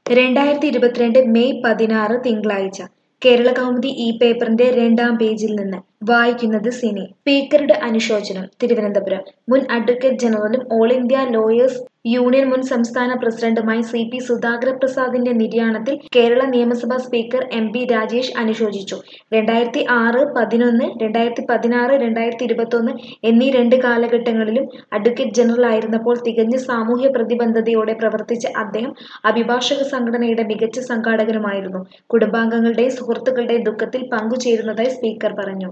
രണ്ടായിരത്തി ഇരുപത്തിരണ്ട് മെയ് പതിനാറ് തിങ്കളാഴ്ച കേരള കൗമുദി ഈ പേപ്പറിന്റെ രണ്ടാം പേജിൽ നിന്ന് വായിക്കുന്നത് സിനി സ്പീക്കറുടെ അനുശോചനം തിരുവനന്തപുരം മുൻ അഡ്വക്കേറ്റ് ജനറലും ഓൾ ഇന്ത്യ ലോയേഴ്സ് യൂണിയൻ മുൻ സംസ്ഥാന പ്രസിഡന്റുമായ സി പി സുധാകര പ്രസാദിന്റെ നിര്യാണത്തിൽ കേരള നിയമസഭാ സ്പീക്കർ എം പി രാജേഷ് അനുശോചിച്ചു രണ്ടായിരത്തി ആറ് പതിനൊന്ന് രണ്ടായിരത്തി പതിനാറ് രണ്ടായിരത്തി ഇരുപത്തൊന്ന് എന്നീ രണ്ട് കാലഘട്ടങ്ങളിലും അഡ്വക്കേറ്റ് ജനറൽ ആയിരുന്നപ്പോൾ തികഞ്ഞ സാമൂഹ്യ പ്രതിബദ്ധതയോടെ പ്രവർത്തിച്ച അദ്ദേഹം അഭിഭാഷക സംഘടനയുടെ മികച്ച സംഘാടകനുമായിരുന്നു കുടുംബാംഗങ്ങളുടെയും സുഹൃത്തുക്കളുടെയും ദുഃഖത്തിൽ പങ്കുചേരുന്നതായി സ്പീക്കർ പറഞ്ഞു